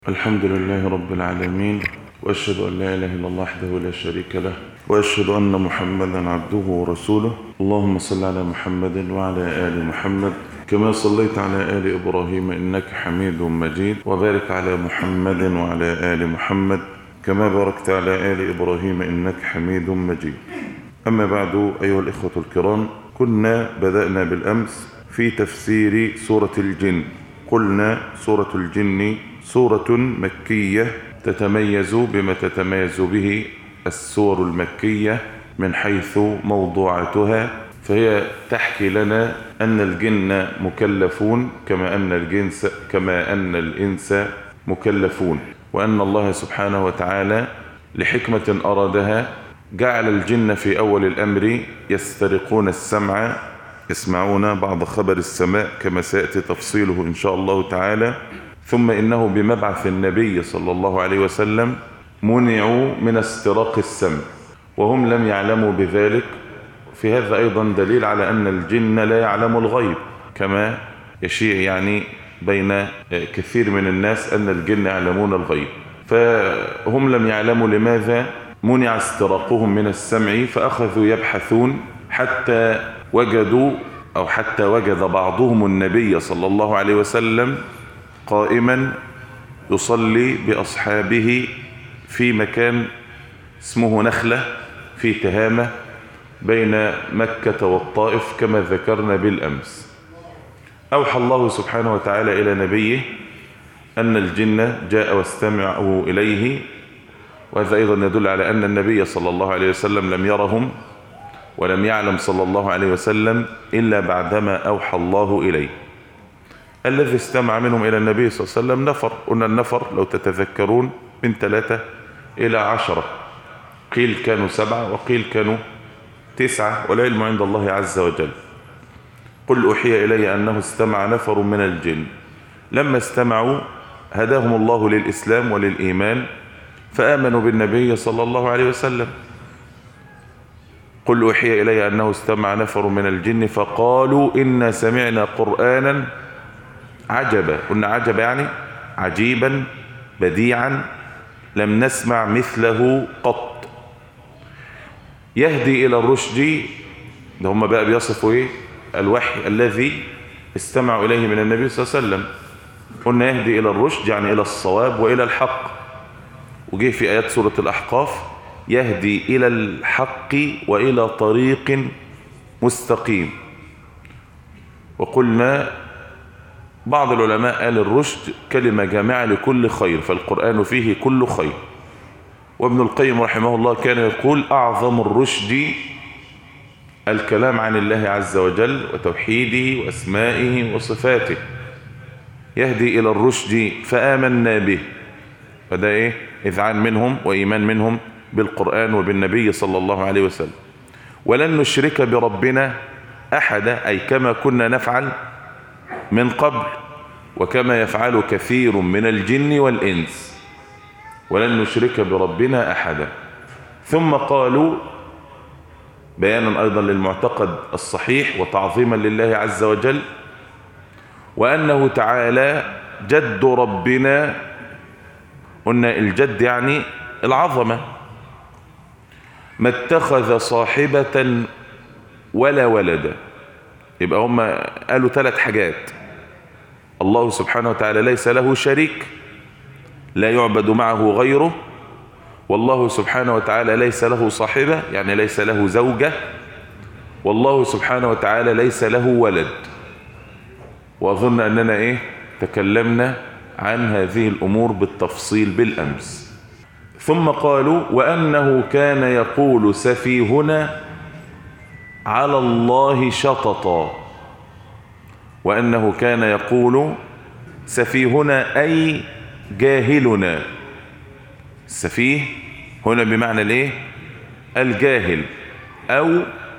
الحمد لله رب العالمين وأشهد أن لا إله إلا الله وحده لا شريك له وأشهد أن محمدا عبده ورسوله اللهم صل على محمد وعلى آل محمد كما صليت على آل إبراهيم إنك حميد مجيد وبارك على محمد وعلى آل محمد كما باركت على آل إبراهيم إنك حميد مجيد أما بعد أيها الإخوة الكرام كنا بدأنا بالأمس في تفسير سورة الجن قلنا سورة الجن سورة مكية تتميز بما تتميز به السور المكية من حيث موضوعاتها فهي تحكي لنا أن الجن مكلفون كما أن الجنس كما أن الإنس مكلفون وأن الله سبحانه وتعالى لحكمة أرادها جعل الجن في أول الأمر يسترقون السمع يسمعون بعض خبر السماء كما سيأتي تفصيله إن شاء الله تعالى ثم إنه بمبعث النبي صلى الله عليه وسلم منعوا من استراق السمع وهم لم يعلموا بذلك في هذا أيضا دليل على أن الجن لا يعلم الغيب كما يشيع يعني بين كثير من الناس أن الجن يعلمون الغيب فهم لم يعلموا لماذا منع استراقهم من السمع فأخذوا يبحثون حتى وجدوا أو حتى وجد بعضهم النبي صلى الله عليه وسلم قائما يصلي بأصحابه في مكان اسمه نخلة في تهامة بين مكة والطائف كما ذكرنا بالأمس أوحى الله سبحانه وتعالى إلى نبيه أن الجن جاء واستمعوا إليه وهذا أيضا يدل على أن النبي صلى الله عليه وسلم لم يرهم ولم يعلم صلى الله عليه وسلم إلا بعدما أوحى الله إليه الذي استمع منهم إلى النبي صلى الله عليه وسلم نفر قلنا النفر لو تتذكرون من ثلاثة إلى عشرة قيل كانوا سبعة وقيل كانوا تسعة والعلم عند الله عز وجل قل أوحي إلي أنه استمع نفر من الجن لما استمعوا هداهم الله للإسلام وللإيمان فآمنوا بالنبي صلى الله عليه وسلم قل أوحي إلي أنه استمع نفر من الجن فقالوا إنا سمعنا قرآنا عجبا قلنا عجبا يعني عجيبا بديعا لم نسمع مثله قط يهدي إلى الرشد ده هم بقى بيصفوا إيه الوحي الذي استمعوا إليه من النبي صلى الله عليه وسلم قلنا يهدي إلى الرشد يعني إلى الصواب وإلى الحق وجه في آيات سورة الأحقاف يهدي إلى الحق وإلى طريق مستقيم وقلنا بعض العلماء قال الرشد كلمة جامعة لكل خير فالقرآن فيه كل خير وابن القيم رحمه الله كان يقول أعظم الرشد الكلام عن الله عز وجل وتوحيده وأسمائه وصفاته يهدي إلى الرشد فآمنا به فده إيه إذعان منهم وإيمان منهم بالقرآن وبالنبي صلى الله عليه وسلم ولن نشرك بربنا أحدا أي كما كنا نفعل من قبل وكما يفعل كثير من الجن والإنس ولن نشرك بربنا أحدا ثم قالوا بيانا أيضا للمعتقد الصحيح وتعظيما لله عز وجل وأنه تعالى جد ربنا قلنا الجد يعني العظمة ما اتخذ صاحبة ولا ولدا يبقى هم قالوا ثلاث حاجات الله سبحانه وتعالى ليس له شريك لا يعبد معه غيره والله سبحانه وتعالى ليس له صاحبة يعني ليس له زوجة والله سبحانه وتعالى ليس له ولد وأظن أننا إيه تكلمنا عن هذه الأمور بالتفصيل بالأمس ثم قالوا وأنه كان يقول سفيهنا على الله شططا وأنه كان يقول سفيهنا أي جاهلنا السفيه هنا بمعنى الايه الجاهل أو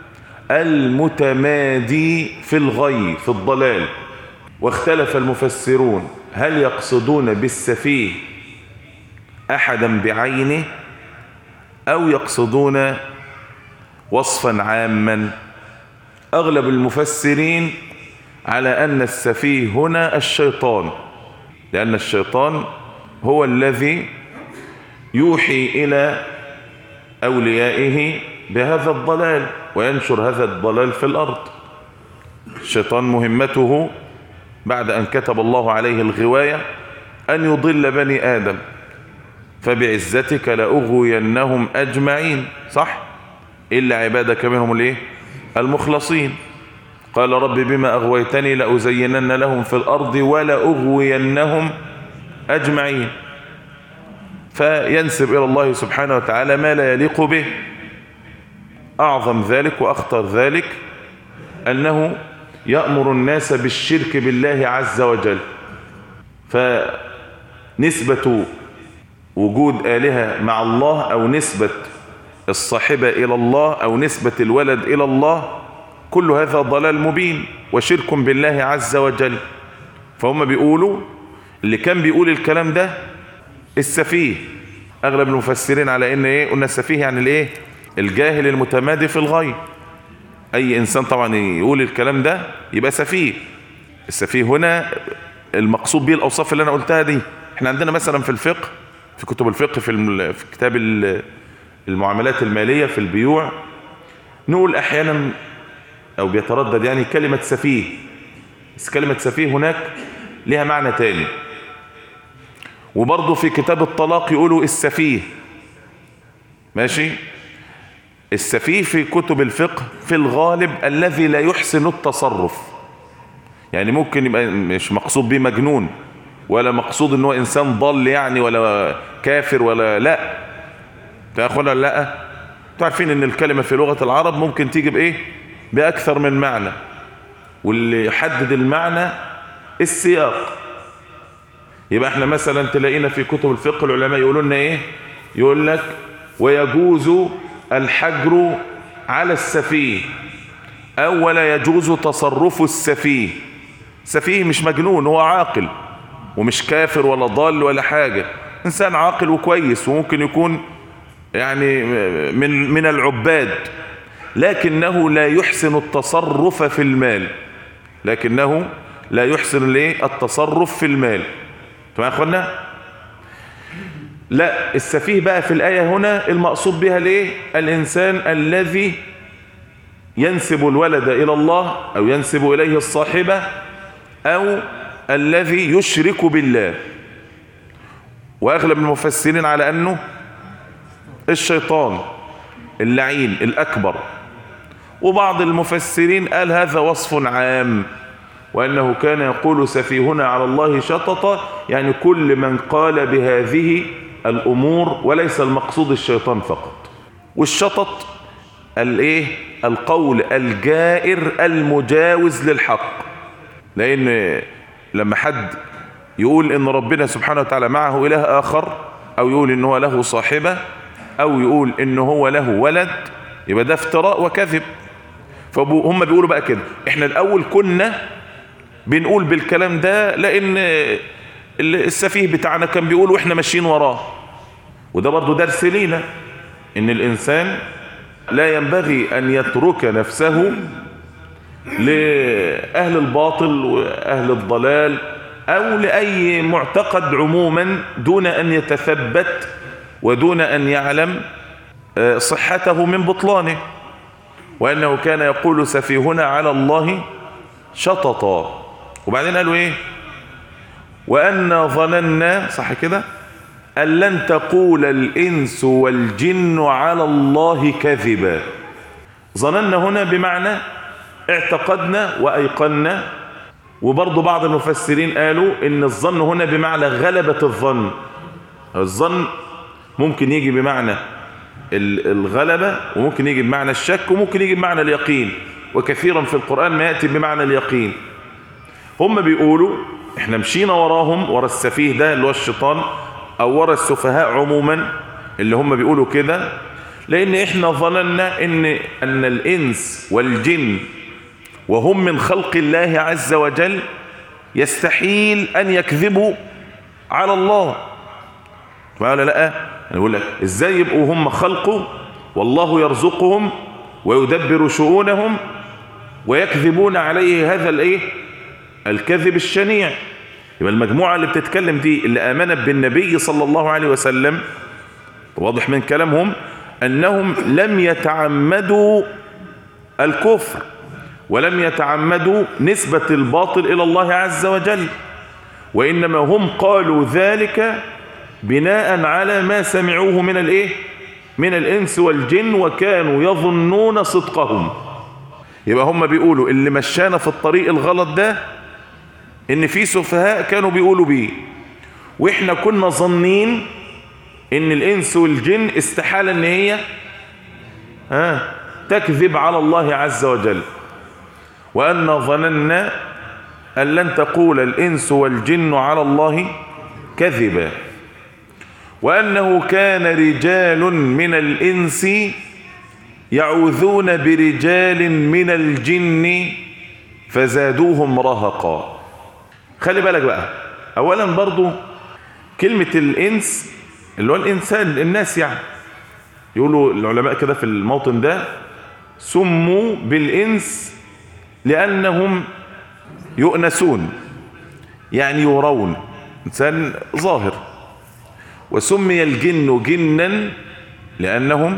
المتمادي في الغي في الضلال واختلف المفسرون هل يقصدون بالسفيه أحدا بعينه أو يقصدون وصفا عاما أغلب المفسرين على أن السفيه هنا الشيطان لأن الشيطان هو الذي يوحي إلى أوليائه بهذا الضلال وينشر هذا الضلال في الأرض الشيطان مهمته بعد أن كتب الله عليه الغواية أن يضل بني آدم فبعزتك لأغوينهم أجمعين صح إلا عبادك منهم الايه المخلصين قال رب بما أغويتني لأزينن لهم في الأرض ولأغوينهم أجمعين فينسب إلى الله سبحانه وتعالى ما لا يليق به أعظم ذلك وأخطر ذلك أنه يأمر الناس بالشرك بالله عز وجل فنسبة وجود آلهة مع الله أو نسبة الصاحبة إلى الله أو نسبة الولد إلى الله كل هذا ضلال مبين وشرك بالله عز وجل فهم بيقولوا اللي كان بيقول الكلام ده السفيه أغلب المفسرين على إن إيه قلنا السفيه يعني الإيه الجاهل المتمادي في الغي أي إنسان طبعا يقول الكلام ده يبقى سفيه السفيه هنا المقصود به الأوصاف اللي أنا قلتها دي احنا عندنا مثلا في الفقه في كتب الفقه في, في كتاب المعاملات المالية في البيوع نقول أحيانا أو بيتردد يعني كلمة سفيه بس كلمة سفيه هناك لها معنى تاني وبرضه في كتاب الطلاق يقولوا السفيه ماشي السفيه في كتب الفقه في الغالب الذي لا يحسن التصرف يعني ممكن يبقى مش مقصود به مجنون ولا مقصود ان هو انسان ضل يعني ولا كافر ولا لا تاخذ ولا لا تعرفين ان الكلمة في لغة العرب ممكن تيجي بايه باكثر من معنى واللي يحدد المعنى السياق يبقى احنا مثلا تلاقينا في كتب الفقه العلماء يقولوا لنا ايه يقول لك ويجوز الحجر على السفيه او ولا يجوز تصرف السفيه سفيه مش مجنون هو عاقل ومش كافر ولا ضال ولا حاجة انسان عاقل وكويس وممكن يكون يعني من من العباد لكنه لا يحسن التصرف في المال لكنه لا يحسن الايه التصرف في المال تمام يا اخوانا لا السفيه بقى في الآية هنا المقصود بها الايه الإنسان الذي ينسب الولد إلى الله أو ينسب إليه الصاحبة أو الذي يشرك بالله وأغلب المفسرين على أنه الشيطان اللعين الأكبر وبعض المفسرين قال هذا وصف عام وأنه كان يقول سفيهنا على الله شططا يعني كل من قال بهذه الأمور وليس المقصود الشيطان فقط والشطط الايه القول الجائر المجاوز للحق لأن لما حد يقول ان ربنا سبحانه وتعالى معه اله اخر او يقول ان هو له صاحبة او يقول ان هو له ولد يبقى ده افتراء وكذب فهم بيقولوا بقى كده احنا الاول كنا بنقول بالكلام ده لان السفيه بتاعنا كان بيقول واحنا ماشيين وراه وده برضو درس لينا ان الانسان لا ينبغي ان يترك نفسه لأهل الباطل وأهل الضلال أو لأي معتقد عموما دون أن يتثبت ودون أن يعلم صحته من بطلانه وأنه كان يقول سفيهنا على الله شططا وبعدين قالوا إيه وأنا ظننا صح كده أن لن تقول الإنس والجن على الله كذبا ظننا هنا بمعنى اعتقدنا وأيقنا وبرضو بعض المفسرين قالوا ان الظن هنا بمعنى غلبة الظن الظن ممكن يجي بمعنى الغلبة وممكن يجي بمعنى الشك وممكن يجي بمعنى اليقين وكثيرا في القرآن ما يأتي بمعنى اليقين هم بيقولوا احنا مشينا وراهم ورا السفيه ده اللي هو الشيطان او ورا السفهاء عموما اللي هم بيقولوا كده لان احنا ظننا ان ان الانس والجن وهم من خلق الله عز وجل يستحيل أن يكذبوا على الله فقال لا يقول لك ازاي يبقوا هم خلقه والله يرزقهم ويدبر شؤونهم ويكذبون عليه هذا الايه الكذب الشنيع يبقى المجموعة اللي بتتكلم دي اللي آمنت بالنبي صلى الله عليه وسلم واضح من كلامهم أنهم لم يتعمدوا الكفر ولم يتعمدوا نسبة الباطل إلى الله عز وجل وإنما هم قالوا ذلك بناء على ما سمعوه من الإيه؟ من الإنس والجن وكانوا يظنون صدقهم يبقى هم بيقولوا اللي مشانا في الطريق الغلط ده ان في سفهاء كانوا بيقولوا بيه واحنا كنا ظنين ان الانس والجن استحالة ان هي ها تكذب على الله عز وجل وأن ظننا أن لن تقول الإنس والجن على الله كذبا وأنه كان رجال من الإنس يعوذون برجال من الجن فزادوهم رهقا خلي بالك بقى أولا برضو كلمة الإنس اللي هو الإنسان الناس يعني يقولوا العلماء كده في الموطن ده سموا بالإنس لأنهم يؤنسون يعني يرون إنسان ظاهر وسمي الجن جنا لأنهم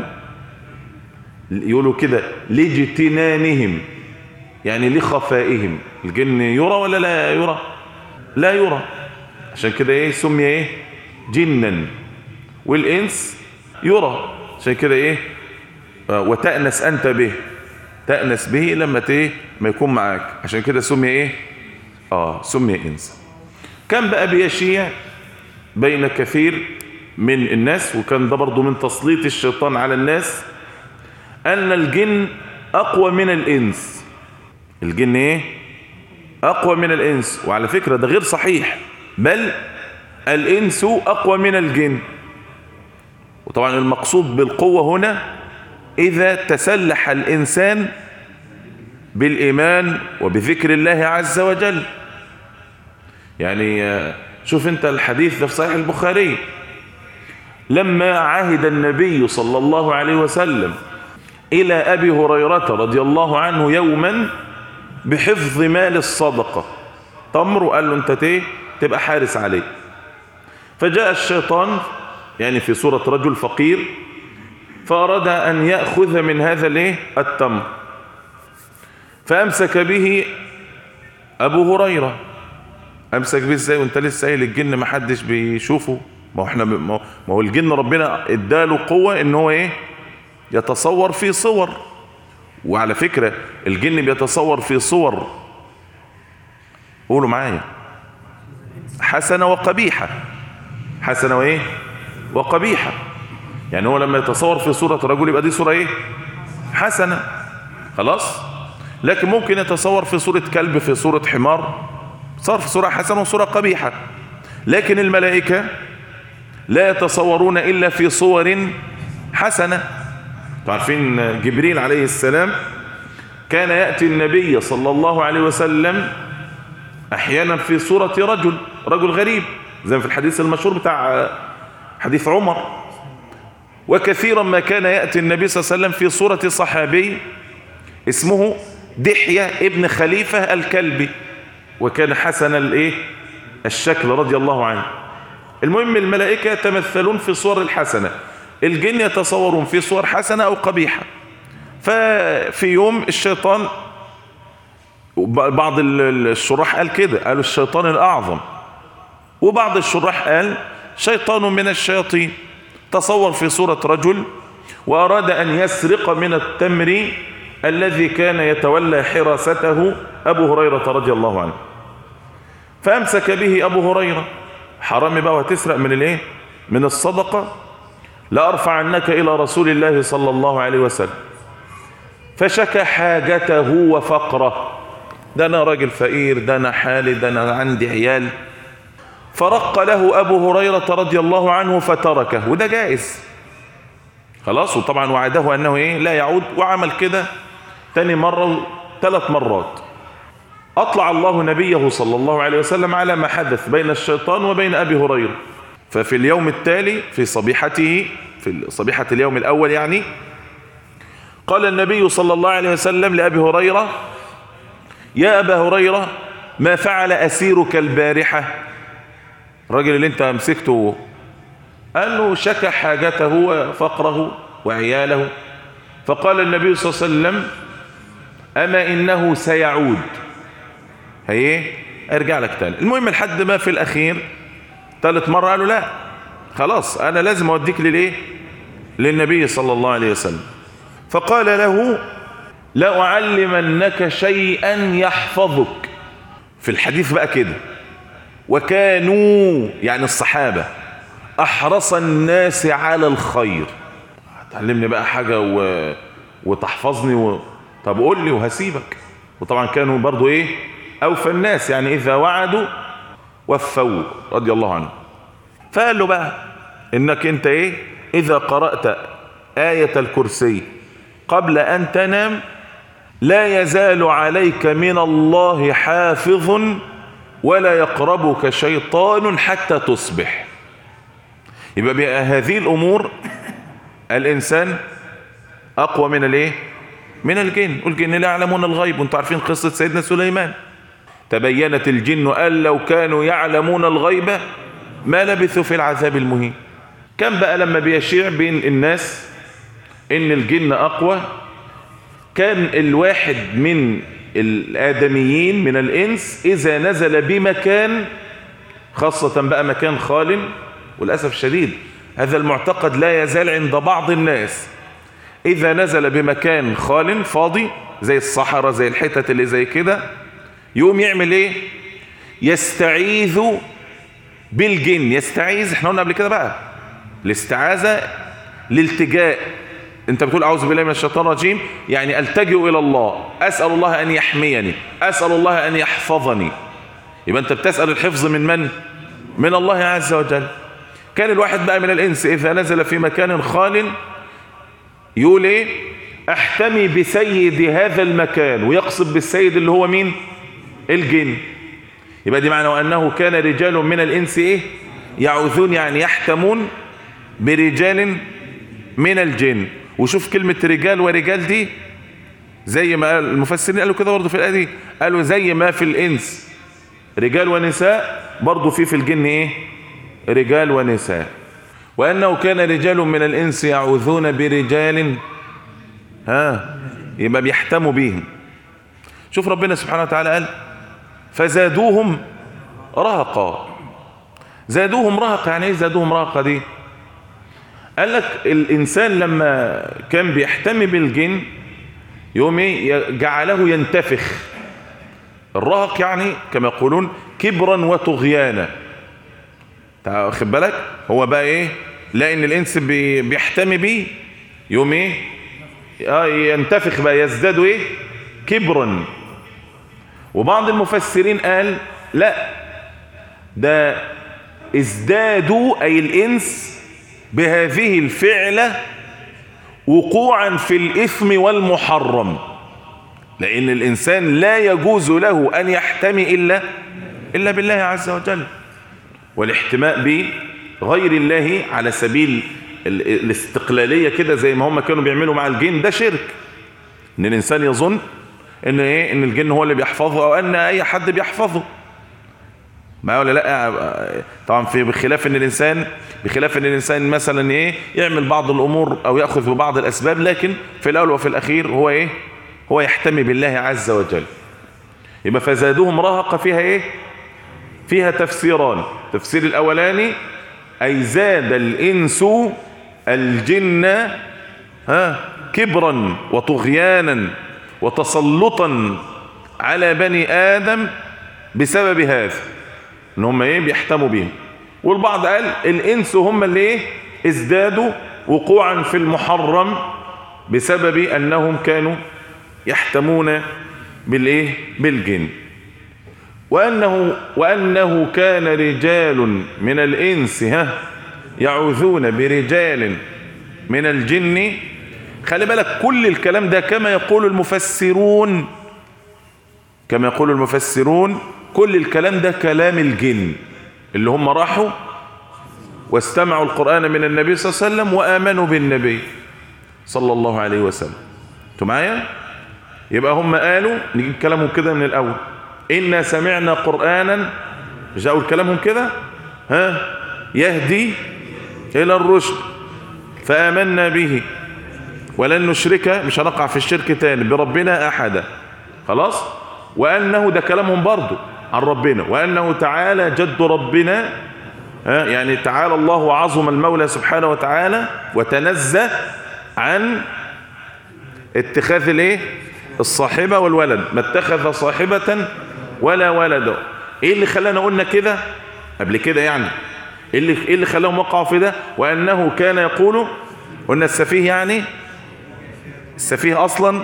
يقولوا كده لاجتنانهم يعني لخفائهم الجن يرى ولا لا يرى لا يرى عشان كده ايه سمي ايه جنا والانس يرى عشان كده ايه وتأنس انت به تأنس به لما ايه ما يكون معاك عشان كده سمي ايه اه سمي انس كان بقى بيشيع بين كثير من الناس وكان ده برضو من تسليط الشيطان على الناس ان الجن اقوى من الانس الجن ايه اقوى من الانس وعلى فكرة ده غير صحيح بل الانس اقوى من الجن وطبعا المقصود بالقوة هنا اذا تسلح الانسان بالايمان وبذكر الله عز وجل يعني شوف انت الحديث ده في صحيح البخاري لما عهد النبي صلى الله عليه وسلم الى ابي هريرة رضي الله عنه يوما بحفظ مال الصدقة تمر وقال له انت تيه تبقى حارس عليه فجاء الشيطان يعني في صورة رجل فقير فأراد أن يأخذ من هذا الايه التمر فأمسك به أبو هريرة أمسك به ازاي وانت لسه قايل الجن ما حدش بيشوفه ما هو احنا ما هو الجن ربنا اداله قوة ان هو ايه يتصور في صور وعلى فكرة الجن بيتصور في صور قولوا معايا حسنة وقبيحة حسنة وايه وقبيحة يعني هو لما يتصور في صورة رجل يبقى دي صورة ايه حسنة خلاص لكن ممكن يتصور في صورة كلب في صورة حمار صار في صورة حسنة وصورة قبيحة لكن الملائكة لا يتصورون إلا في صور حسنة عارفين جبريل عليه السلام كان يأتي النبي صلى الله عليه وسلم أحيانا في صورة رجل رجل غريب زي في الحديث المشهور بتاع حديث عمر وكثيرا ما كان يأتي النبي صلى الله عليه وسلم في صورة صحابي اسمه دحية ابن خليفة الكلبي وكان حسن الايه الشكل رضي الله عنه المهم الملائكة يتمثلون في صور الحسنة الجن يتصورون في صور حسنة أو قبيحة ففي يوم الشيطان بعض الشراح قال كده قالوا الشيطان الأعظم وبعض الشراح قال شيطان من الشياطين تصور في صورة رجل وأراد أن يسرق من التمر الذي كان يتولى حراسته أبو هريرة رضي الله عنه فأمسك به أبو هريرة حرام بقى وتسرق من الايه من الصدقة لأرفع عنك إلى رسول الله صلى الله عليه وسلم فشكى حاجته وفقره ده أنا راجل فقير ده أنا حالي ده أنا عندي عيال فرق له أبو هريرة رضي الله عنه فتركه وده جائز خلاص وطبعا وعده أنه إيه لا يعود وعمل كده تاني مرة ثلاث مرات أطلع الله نبيه صلى الله عليه وسلم على ما حدث بين الشيطان وبين أبي هريرة ففي اليوم التالي في صبيحته في صبيحة اليوم الأول يعني قال النبي صلى الله عليه وسلم لأبي هريرة يا أبا هريرة ما فعل أسيرك البارحة الراجل اللي انت مسكته قال له شكى حاجته وفقره وعياله فقال النبي صلى الله عليه وسلم أما إنه سيعود هي ارجع لك تاني المهم لحد ما في الأخير ثالث مرة قالوا لا خلاص أنا لازم أوديك للإيه للنبي صلى الله عليه وسلم فقال له لأعلمنك شيئا يحفظك في الحديث بقى كده وكانوا يعني الصحابة أحرص الناس على الخير تعلمني بقى حاجة و... وتحفظني و... طب قول لي وهسيبك وطبعا كانوا برضو ايه اوفى الناس يعني اذا وعدوا وفوا رضي الله عنه فقال له بقى انك انت ايه اذا قرأت آية الكرسي قبل ان تنام لا يزال عليك من الله حافظ ولا يقربك شيطان حتى تصبح يبقى بهذه الامور الانسان اقوى من الايه من الجن والجن لا يعلمون الغيب وانتم عارفين قصة سيدنا سليمان تبينت الجن أن لو كانوا يعلمون الغيب ما لبثوا في العذاب المهين كان بقى لما بيشيع بين الناس ان الجن اقوى كان الواحد من الادميين من الانس اذا نزل بمكان خاصة بقى مكان خال وللأسف الشديد هذا المعتقد لا يزال عند بعض الناس إذا نزل بمكان خال فاضي زي الصحراء زي الحتت اللي زي كده يقوم يعمل ايه يستعيذ بالجن يستعيذ احنا قلنا قبل كده بقى الاستعاذة الالتجاء انت بتقول اعوذ بالله من الشيطان الرجيم يعني التجئ الى الله اسال الله ان يحميني اسال الله ان يحفظني يبقى انت بتسال الحفظ من من من الله عز وجل كان الواحد بقى من الانس اذا نزل في مكان خال يقول ايه احتمي بسيد هذا المكان ويقصد بالسيد اللي هو مين الجن يبقى دي معنى وانه كان رجال من الانس ايه يعوذون يعني يحتمون برجال من الجن وشوف كلمة رجال ورجال دي زي ما قال المفسرين قالوا كده برضه في الآية دي قالوا زي ما في الإنس رجال ونساء برضه في في الجن ايه رجال ونساء وأنه كان رجال من الإنس يعوذون برجال ها يبقى بيحتموا بيهم شوف ربنا سبحانه وتعالى قال فزادوهم رهقا زادوهم رهقا يعني ايه زادوهم رهقا دي قال لك الإنسان لما كان بيحتمي بالجن يوم ايه جعله ينتفخ الرهق يعني كما يقولون كبرا وطغيانا واخد بالك هو بقى ايه لان الانس بي بيحتمي بيه يوم ايه اه ينتفخ بقى يزداد ايه كبرا وبعض المفسرين قال لا ده ازدادوا اي الانس بهذه الفعلة وقوعا في الاثم والمحرم لان الانسان لا يجوز له ان يحتمي الا الا بالله عز وجل والاحتماء بغير الله على سبيل الاستقلالية كده زي ما هم كانوا بيعملوا مع الجن ده شرك ان الانسان يظن ان ايه ان الجن هو اللي بيحفظه او ان اي حد بيحفظه ما ولا لا طبعا في بخلاف ان الانسان بخلاف ان الانسان مثلا ايه يعمل بعض الامور او ياخذ ببعض الاسباب لكن في الاول وفي الاخير هو ايه هو يحتمي بالله عز وجل يبقى فزادوهم رهق فيها ايه فيها تفسيران تفسير الاولاني اي زاد الانس الجن ها كبرا وطغيانا وتسلطا على بني ادم بسبب هذا ان هم ايه بيحتموا بهم والبعض قال الانس هم اللي ايه ازدادوا وقوعا في المحرم بسبب انهم كانوا يحتمون بالايه بالجن وأنه, وأنه كان رجال من الإنس ها يعوذون برجال من الجن خلي بالك كل الكلام ده كما يقول المفسرون كما يقول المفسرون كل الكلام ده كلام الجن اللي هم راحوا واستمعوا القرآن من النبي صلى الله عليه وسلم وآمنوا بالنبي صلى الله عليه وسلم انتوا معايا يبقى هم قالوا نجيب كلامهم كده من الأول إنا سمعنا قرآنا مش أقول كلامهم كده ها يهدي إلى الرشد فآمنا به ولن نشرك مش هنقع في الشرك تاني بربنا أحدا خلاص وأنه ده كلامهم برضو عن ربنا وأنه تعالى جد ربنا ها يعني تعالى الله وعظم المولى سبحانه وتعالى وتنزه عن اتخاذ الايه الصاحبة والولد ما اتخذ صاحبة ولا ولد ايه اللي خلانا قلنا كده قبل كده يعني ايه اللي, إيه اللي خلاهم وقعوا في ده وانه كان يقول قلنا السفيه يعني السفيه اصلا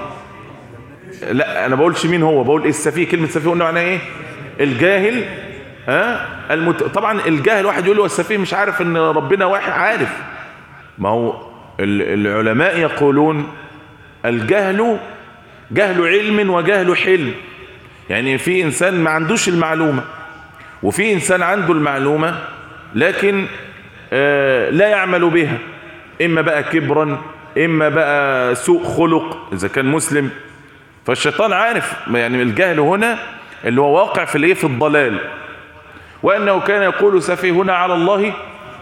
لا انا بقولش مين هو بقول ايه السفيه كلمة سفيه قلنا معناها ايه الجاهل ها المت... طبعا الجاهل واحد يقول له السفيه مش عارف ان ربنا واحد عارف ما هو العلماء يقولون الجهل جهل علم وجهل حلم يعني في إنسان ما عندوش المعلومة وفي إنسان عنده المعلومة لكن آه لا يعمل بها إما بقى كبرا إما بقى سوء خلق إذا كان مسلم فالشيطان عارف يعني الجهل هنا اللي هو واقع في الايه في الضلال وأنه كان يقول سفيهنا على الله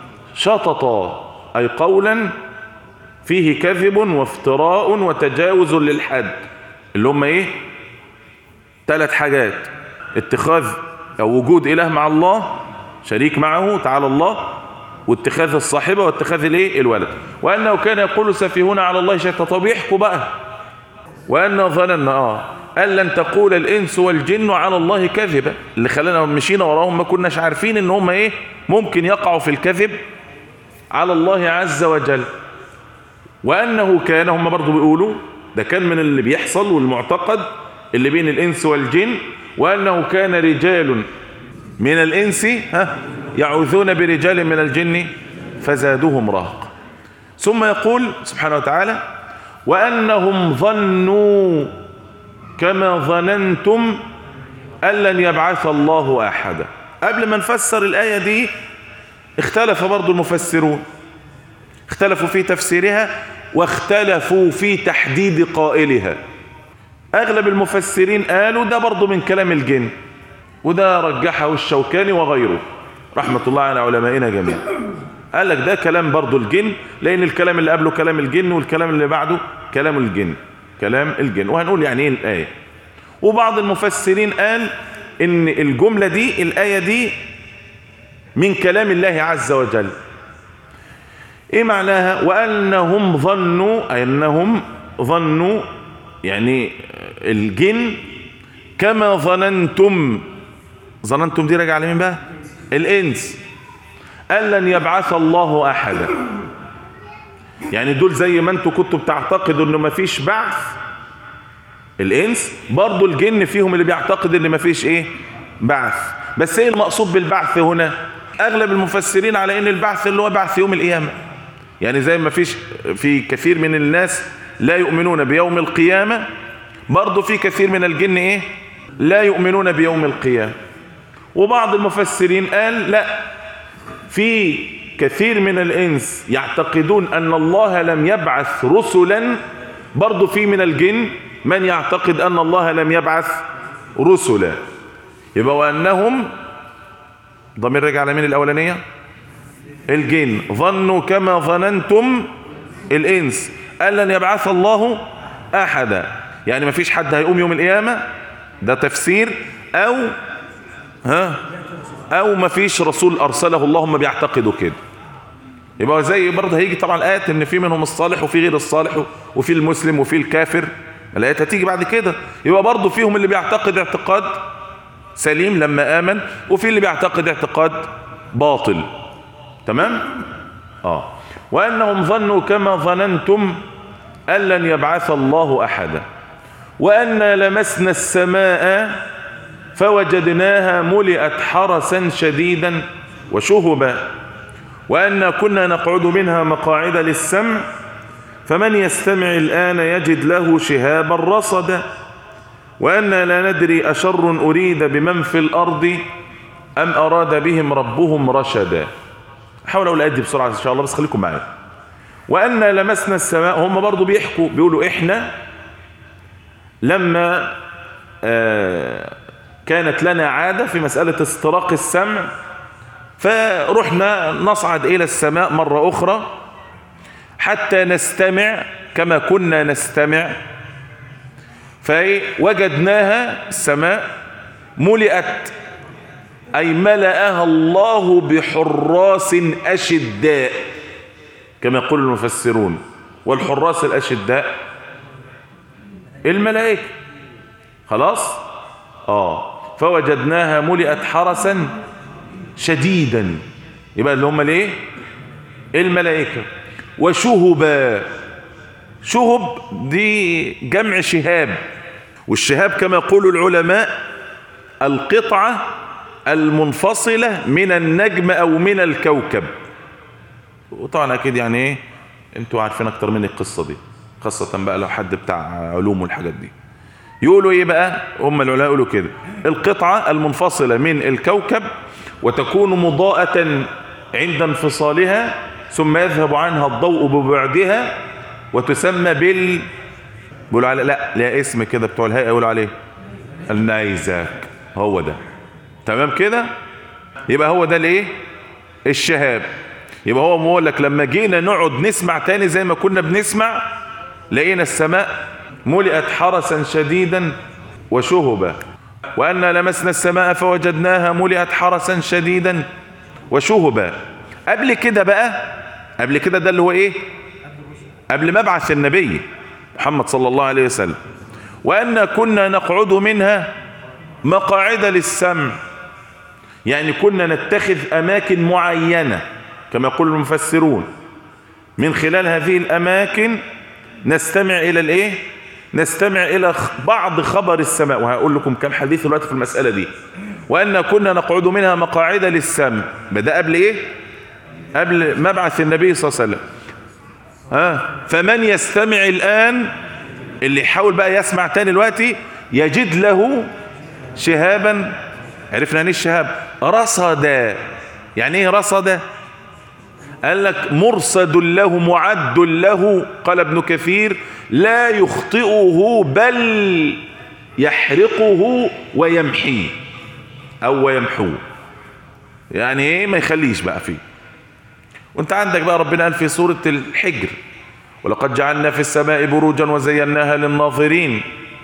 شططا أي قولا فيه كذب وافتراء وتجاوز للحد اللي هم ايه ثلاث حاجات اتخاذ او وجود اله مع الله شريك معه تعالى الله واتخاذ الصاحبة واتخاذ الايه الولد وانه كان يقول سفيهون على الله شيئا طب يحكوا بقى وان ظننا اه قال لن تقول الانس والجن على الله كذبا اللي خلانا مشينا وراهم ما كناش عارفين ان هم ايه ممكن يقعوا في الكذب على الله عز وجل وانه كان هم برضو بيقولوا ده كان من اللي بيحصل والمعتقد اللي بين الإنس والجن وأنه كان رجال من الإنس ها يعوذون برجال من الجن فزادوهم رهق ثم يقول سبحانه وتعالى وأنهم ظنوا كما ظننتم أن لن يبعث الله أحدا قبل ما نفسر الآية دي اختلف برضو المفسرون اختلفوا في تفسيرها واختلفوا في تحديد قائلها اغلب المفسرين قالوا ده برضو من كلام الجن وده رجحه الشوكاني وغيره رحمة الله على علمائنا جميعا قال لك ده كلام برضو الجن لان الكلام اللي قبله كلام الجن والكلام اللي بعده كلام الجن كلام الجن وهنقول يعني ايه الآية وبعض المفسرين قال ان الجملة دي الآية دي من كلام الله عز وجل ايه معناها وانهم ظنوا انهم ظنوا يعني الجن كما ظننتم ظننتم دي راجع لمين بقى الانس ان لن يبعث الله احدا يعني دول زي ما انتوا كنتوا بتعتقدوا انه مفيش بعث الانس برضو الجن فيهم اللي بيعتقد ان مفيش ايه بعث بس ايه المقصود بالبعث هنا اغلب المفسرين على ان البعث اللي هو بعث يوم القيامه يعني زي ما فيش في كثير من الناس لا يؤمنون بيوم القيامة برضو في كثير من الجن ايه لا يؤمنون بيوم القيامة وبعض المفسرين قال لا في كثير من الانس يعتقدون ان الله لم يبعث رسلا برضو في من الجن من يعتقد ان الله لم يبعث رسلا يبقى وانهم ضمير رجع على مين الاولانيه الجن ظنوا كما ظننتم الانس ان لن يبعث الله احدا يعني ما فيش حد هيقوم يوم القيامه ده تفسير او ها او ما فيش رسول ارسله الله هم بيعتقدوا كده يبقى زي برضه هيجي طبعا الايات ان في منهم الصالح وفي غير الصالح وفي المسلم وفي الكافر الايات هتيجي بعد كده يبقى برضه فيهم اللي بيعتقد اعتقاد سليم لما امن وفي اللي بيعتقد اعتقاد باطل تمام اه وانهم ظنوا كما ظننتم ان لن يبعث الله احدا وأنا لمسنا السماء فوجدناها ملئت حرسا شديدا وشهبا وأنا كنا نقعد منها مقاعد للسمع فمن يستمع الآن يجد له شهابا رصدا وأنا لا ندري أشر أريد بمن في الأرض أم أراد بهم ربهم رشدا حاول أقول أدي بسرعة إن شاء الله بس خليكم معايا وأنا لمسنا السماء هم برضو بيحكوا بيقولوا إحنا لما آه كانت لنا عادة في مسألة استراق السمع فرحنا نصعد إلى السماء مرة أخرى حتى نستمع كما كنا نستمع فوجدناها السماء ملئت أي ملأها الله بحراس أشداء كما يقول المفسرون والحراس الأشداء الملائكة خلاص آه فوجدناها ملئت حرسا شديدا يبقى اللي هم الايه الملائكة وشهبا شهب دي جمع شهاب والشهاب كما يقول العلماء القطعة المنفصلة من النجم او من الكوكب وطبعا اكيد يعني ايه انتوا عارفين اكتر مني القصة دي خاصة بقى لو حد بتاع علوم والحاجات دي يقولوا ايه بقى هم العلماء يقولوا كده القطعة المنفصلة من الكوكب وتكون مضاءة عند انفصالها ثم يذهب عنها الضوء ببعدها وتسمى بال بيقولوا على لا لها اسم كده بتوع الهيئة يقولوا عليه النيزك هو ده تمام كده يبقى هو ده الايه الشهاب يبقى هو بيقول لك لما جينا نقعد نسمع تاني زي ما كنا بنسمع لقينا السماء ملئت حرسا شديدا وشهبا وأنا لمسنا السماء فوجدناها ملئت حرسا شديدا وشهبا قبل كده بقى قبل كده ده اللي هو ايه قبل مبعث النبي محمد صلى الله عليه وسلم وأن كنا نقعد منها مقاعد للسمع يعني كنا نتخذ أماكن معينة كما يقول المفسرون من خلال هذه الأماكن نستمع إلى الإيه نستمع إلى بعض خبر السماء وهقول لكم كم حديث دلوقتي في المسألة دي وأن كنا نقعد منها مقاعد للسمع بدأ قبل إيه قبل مبعث النبي صلى الله عليه وسلم ها فمن يستمع الآن اللي يحاول بقى يسمع تاني دلوقتي يجد له شهابا عرفنا يعني الشهاب رصدا يعني ايه رصدا قال لك مرصد له معد له قال ابن كثير لا يخطئه بل يحرقه ويمحيه او ويمحوه يعني ايه ما يخليش بقى فيه وانت عندك بقى ربنا قال في سورة الحجر ولقد جعلنا في السماء بروجا وزيناها للناظرين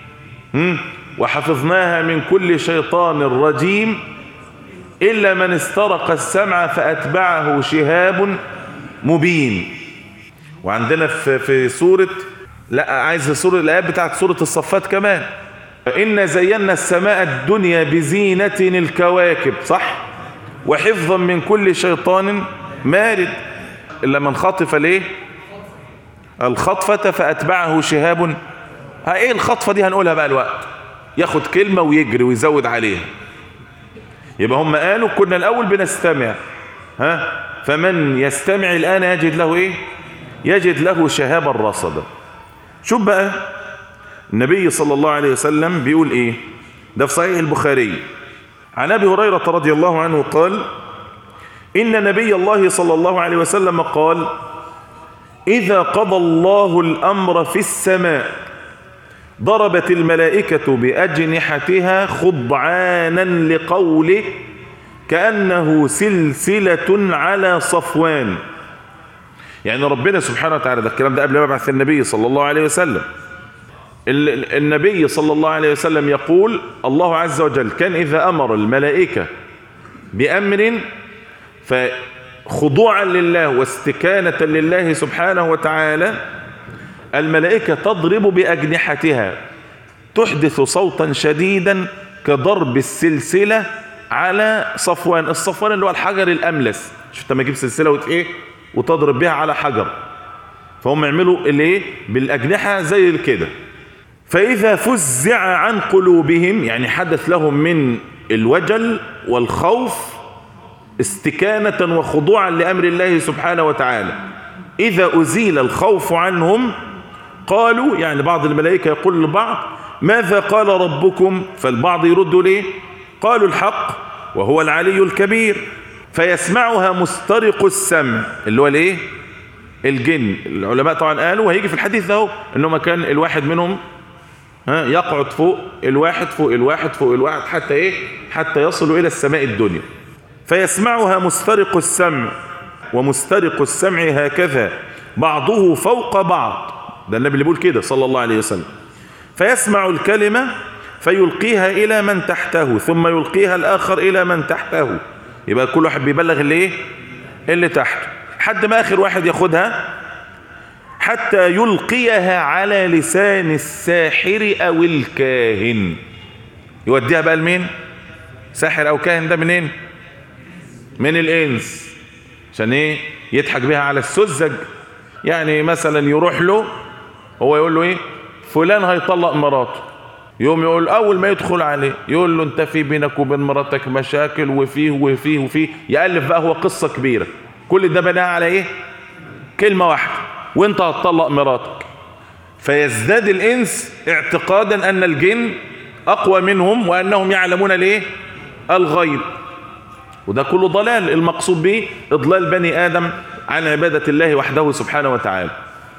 وحفظناها من كل شيطان رجيم إلا من استرق السمع فأتبعه شهاب مبين وعندنا في, في سورة لا عايز سورة الآيات بتاعت سورة الصفات كمان إن زينا السماء الدنيا بزينة الكواكب صح وحفظا من كل شيطان مارد إلا من خطف ليه الخطفة فأتبعه شهاب ها ايه الخطفة دي هنقولها بقى الوقت ياخد كلمة ويجري ويزود عليها يبقى هم قالوا كنا الأول بنستمع ها فمن يستمع الآن يجد له إيه يجد له شهابا رصدا شوف بقى النبي صلى الله عليه وسلم بيقول إيه ده في صحيح البخاري عن أبي هريرة رضي الله عنه قال إن نبي الله صلى الله عليه وسلم قال إذا قضى الله الأمر في السماء ضربت الملائكة بأجنحتها خضعانا لقوله كأنه سلسلة على صفوان يعني ربنا سبحانه وتعالى ده الكلام ده قبل ما يبعث النبي صلى الله عليه وسلم النبي صلى الله عليه وسلم يقول الله عز وجل كان إذا أمر الملائكة بأمر فخضوعا لله واستكانة لله سبحانه وتعالى الملائكة تضرب بأجنحتها تحدث صوتا شديدا كضرب السلسلة على صفوان الصفوان اللي هو الحجر الأملس شفت ما تجيب سلسلة وت ايه وتضرب بها على حجر فهم يعملوا الايه بالأجنحة زي كده فإذا فزع عن قلوبهم يعني حدث لهم من الوجل والخوف استكانة وخضوعا لأمر الله سبحانه وتعالى إذا أزيل الخوف عنهم قالوا يعني بعض الملائكة يقول لبعض ماذا قال ربكم فالبعض يرد ليه قالوا الحق وهو العلي الكبير فيسمعها مسترق السمع اللي هو الايه الجن العلماء طبعا قالوا وهيجي في الحديث ده انه ما كان الواحد منهم ها يقعد فوق الواحد فوق الواحد فوق الواحد حتى ايه حتى يصلوا الى السماء الدنيا فيسمعها مسترق السمع ومسترق السمع هكذا بعضه فوق بعض ده النبي اللي بيقول كده صلى الله عليه وسلم فيسمع الكلمة فيلقيها إلى من تحته ثم يلقيها الآخر إلى من تحته يبقى كل واحد بيبلغ اللي إيه اللي تحته حد ما آخر واحد ياخدها حتى يلقيها على لسان الساحر أو الكاهن يوديها بقى لمين ساحر أو كاهن ده منين من الإنس عشان إيه يضحك بها على السذج يعني مثلا يروح له هو يقول له إيه فلان هيطلق مراته يوم يقول اول ما يدخل عليه يقول له انت في بينك وبين مراتك مشاكل وفيه وفيه وفيه يالف بقى هو قصه كبيره كل ده بناء على ايه كلمه واحده وانت هتطلق مراتك فيزداد الانس اعتقادا ان الجن اقوى منهم وانهم يعلمون الايه الغيب وده كله ضلال المقصود به اضلال بني ادم عن عباده الله وحده سبحانه وتعالى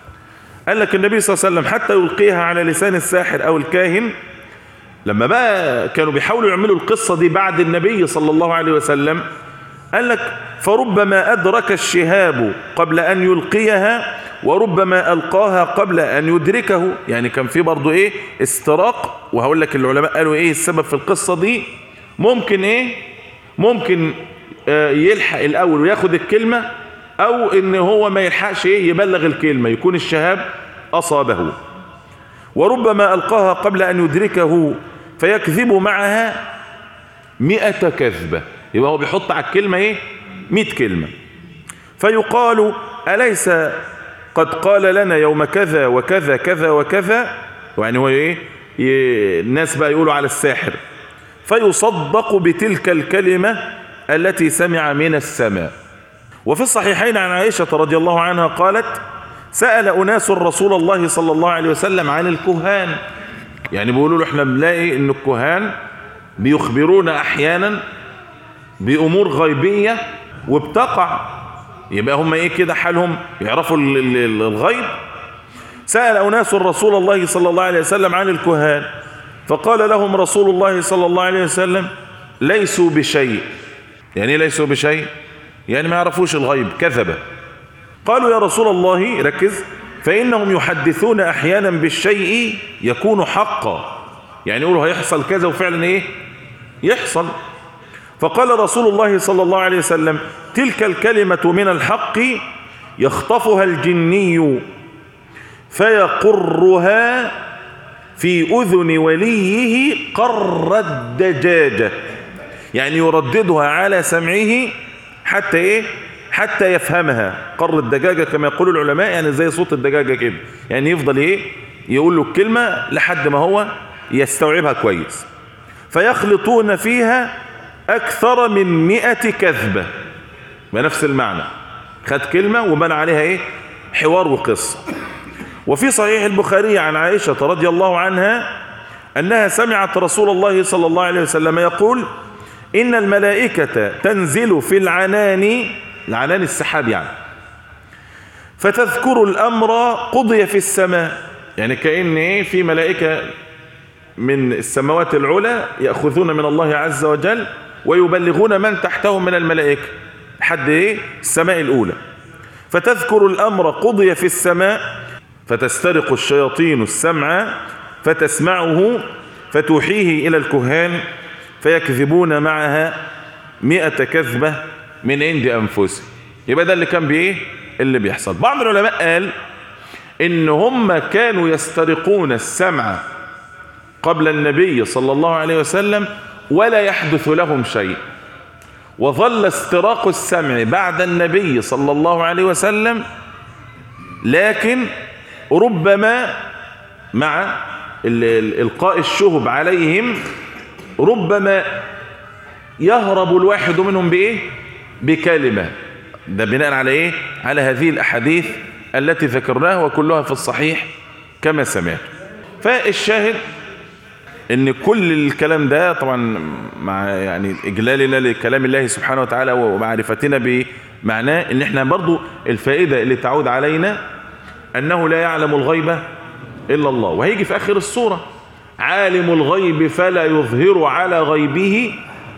قال لك النبي صلى الله عليه وسلم حتى يلقيها على لسان الساحر او الكاهن لما بقى كانوا بيحاولوا يعملوا القصة دي بعد النبي صلى الله عليه وسلم قال لك فربما أدرك الشهاب قبل أن يلقيها وربما ألقاها قبل أن يدركه يعني كان في برضو إيه استراق وهقول لك العلماء قالوا إيه السبب في القصة دي ممكن إيه ممكن آه يلحق الأول وياخد الكلمة او ان هو ما يلحقش ايه يبلغ الكلمة يكون الشهاب اصابه وربما القاها قبل ان يدركه فيكذب معها مئة كذبة يبقى هو بيحط على الكلمة ايه مئة كلمة فيقال أليس قد قال لنا يوم كذا وكذا كذا وكذا يعني هو ايه الناس بقى يقولوا على الساحر فيصدق بتلك الكلمة التي سمع من السماء وفي الصحيحين عن عائشة رضي الله عنها قالت سأل أناس رسول الله صلى الله عليه وسلم عن الكهان يعني بيقولوا له احنا بنلاقي ان الكهان بيخبرونا احيانا بامور غيبية وبتقع يبقى هم ايه كده حالهم يعرفوا الغيب سأل أناس رسول الله صلى الله عليه وسلم عن الكهان فقال لهم رسول الله صلى الله عليه وسلم ليسوا بشيء يعني ليسوا بشيء يعني ما يعرفوش الغيب كذبة قالوا يا رسول الله ركز فإنهم يحدثون أحيانا بالشيء يكون حقا يعني يقولوا هيحصل كذا وفعلا إيه يحصل فقال رسول الله صلى الله عليه وسلم تلك الكلمة من الحق يخطفها الجني فيقرها في أذن وليه قر الدجاجة يعني يرددها على سمعه حتى ايه حتى يفهمها قر الدجاجة كما يقول العلماء يعني زي صوت الدجاجة كده يعني يفضل ايه يقول له الكلمة لحد ما هو يستوعبها كويس فيخلطون فيها اكثر من مئة كذبة بنفس المعنى خد كلمة وبنى عليها ايه حوار وقصة وفي صحيح البخاري عن عائشة رضي الله عنها انها سمعت رسول الله صلى الله عليه وسلم يقول إن الملائكة تنزل في العنان العنان السحاب يعني فتذكر الأمر قضي في السماء يعني كأن إيه في ملائكة من السماوات العلى يأخذون من الله عز وجل ويبلغون من تحتهم من الملائكة حد إيه السماء الأولى فتذكر الأمر قضي في السماء فتسترق الشياطين السمع فتسمعه فتوحيه إلى الكهان فيكذبون معها مئة كذبة من عند أنفسهم يبقى ده اللي كان بإيه اللي بيحصل بعض العلماء قال إن هم كانوا يسترقون السمع قبل النبي صلى الله عليه وسلم ولا يحدث لهم شيء وظل استراق السمع بعد النبي صلى الله عليه وسلم لكن ربما مع إلقاء الشهب عليهم ربما يهرب الواحد منهم بإيه بكلمة ده بناء على إيه على هذه الأحاديث التي ذكرناها وكلها في الصحيح كما سمعت فالشاهد ان كل الكلام ده طبعا مع يعني اجلالنا لكلام الله سبحانه وتعالى ومعرفتنا بمعناه ان احنا برضو الفائدة اللي تعود علينا انه لا يعلم الغيب الا الله وهيجي في اخر السورة عالم الغيب فلا يظهر على غيبه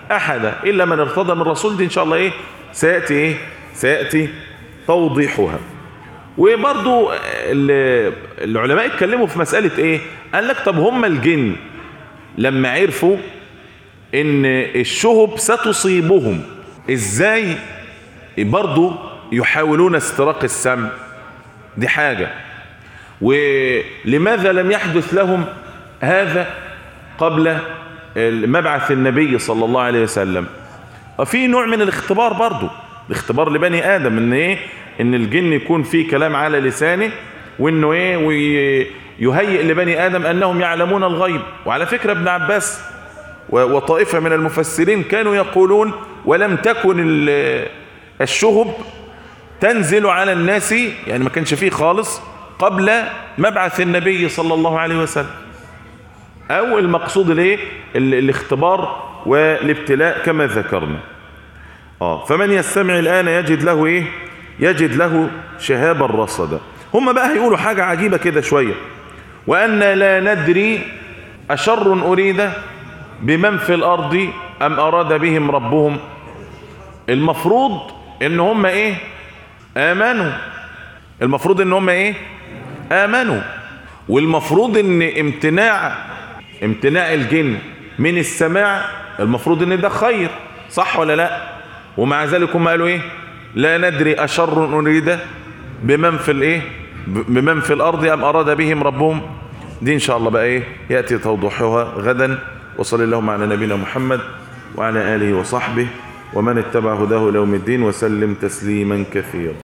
احدا الا من ارتضى من الرسول دي ان شاء الله ايه سياتي ايه سياتي توضيحها وبرضو ال- العلماء اتكلموا في مسألة ايه قال لك طب هم الجن لما عرفوا ان الشهب ستصيبهم ازاي برضو يحاولون استراق السمع دي حاجة ولماذا لم يحدث لهم هذا قبل مبعث النبي صلى الله عليه وسلم وفي نوع من الاختبار برضو الاختبار لبني ادم ان ايه ان الجن يكون فيه كلام على لسانه وانه ايه ويهيئ لبني ادم انهم يعلمون الغيب وعلى فكرة ابن عباس و- وطائفة من المفسرين كانوا يقولون ولم تكن ال- الشهب تنزل على الناس يعني ما كانش فيه خالص قبل مبعث النبي صلى الله عليه وسلم او المقصود الايه ال- الاختبار والابتلاء كما ذكرنا اه فمن يستمع الان يجد له ايه يجد له شهابا رصدا هم بقى هيقولوا حاجة عجيبة كده شوية وأن لا ندري أشر أريد بمن في الأرض أم أراد بهم ربهم المفروض ان هم ايه امنوا المفروض ان هم ايه امنوا والمفروض ان امتناع امتناع الجن من السماع المفروض ان ده خير صح ولا لا ومع ذلك هم قالوا ايه لا ندري اشر اريد بمن في الايه بمن في الارض ام اراد بهم ربهم دي ان شاء الله بقى ايه ياتي توضيحها غدا وصلى اللهم على نبينا محمد وعلى اله وصحبه ومن اتبع هداه ليوم الدين وسلم تسليما كثيرا